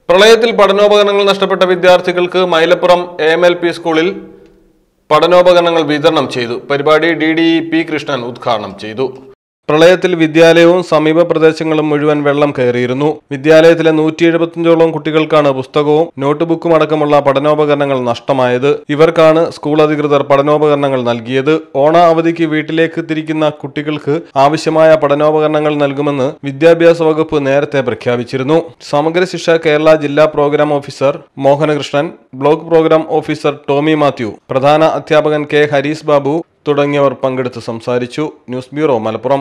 പ്രളയത്തിൽ പഠനോപകരണങ്ങൾ നഷ്ടപ്പെട്ട വിദ്യാർത്ഥികൾക്ക് Mailappuram A M L P സ്കൂളിൽ പഠനോപകരണങ്ങൾ വിതരണം ചെയ്തു പരിപാടി D D E P Krishnan ഉദ്ഘാടനം ചെയ്തു പ്രളയത്തിൽ വിദ്യാലയവും സമീപ പ്രദേശങ്ങളും മുഴുവൻ വെള്ളം കയറിയിരുന്നു വിദ്യാലയത്തിലെ നൂറ്റി എഴുപത്തിയഞ്ചോളം കുട്ടികൾക്കാണ് പുസ്തകവും നോട്ട്ബുക്കും അടക്കമുള്ള പഠനോപകരണങ്ങൾ നഷ്ടമായത് ഇവർക്കാണ് സ്കൂൾ അധികൃതർ പഠനോപകരണങ്ങൾ നൽകിയത് ഓണ അവധിക്ക് വീട്ടിലേക്ക് തിരിക്കുന്ന കുട്ടികൾക്ക് ആവശ്യമായ പഠനോപകരണങ്ങൾ നൽകുമെന്ന് വിദ്യാഭ്യാസ വകുപ്പ് നേരത്തെ പ്രഖ്യാപിച്ചിരുന്നു സമഗ്ര ശിക്ഷ കേരള ജില്ലാ programme officer Mohanakrishnan block programme officer Tomy Mathew പ്രധാന അധ്യാപകൻ കെ ഹരീസ് ബാബു തുടങ്ങിയവർ പങ്കെടുത്ത് സംസാരിച്ചു news bureau Malappuram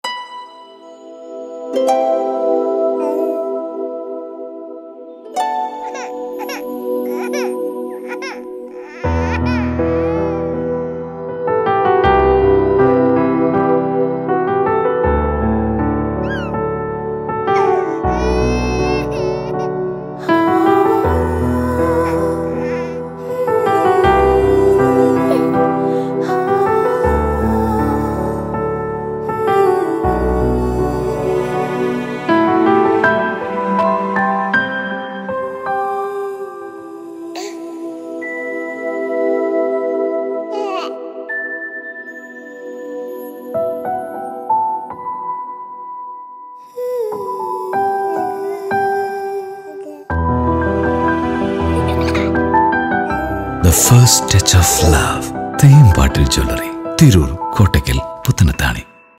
the first touch of love Thempattil jewellery Tirur Kottakkal Puthanathani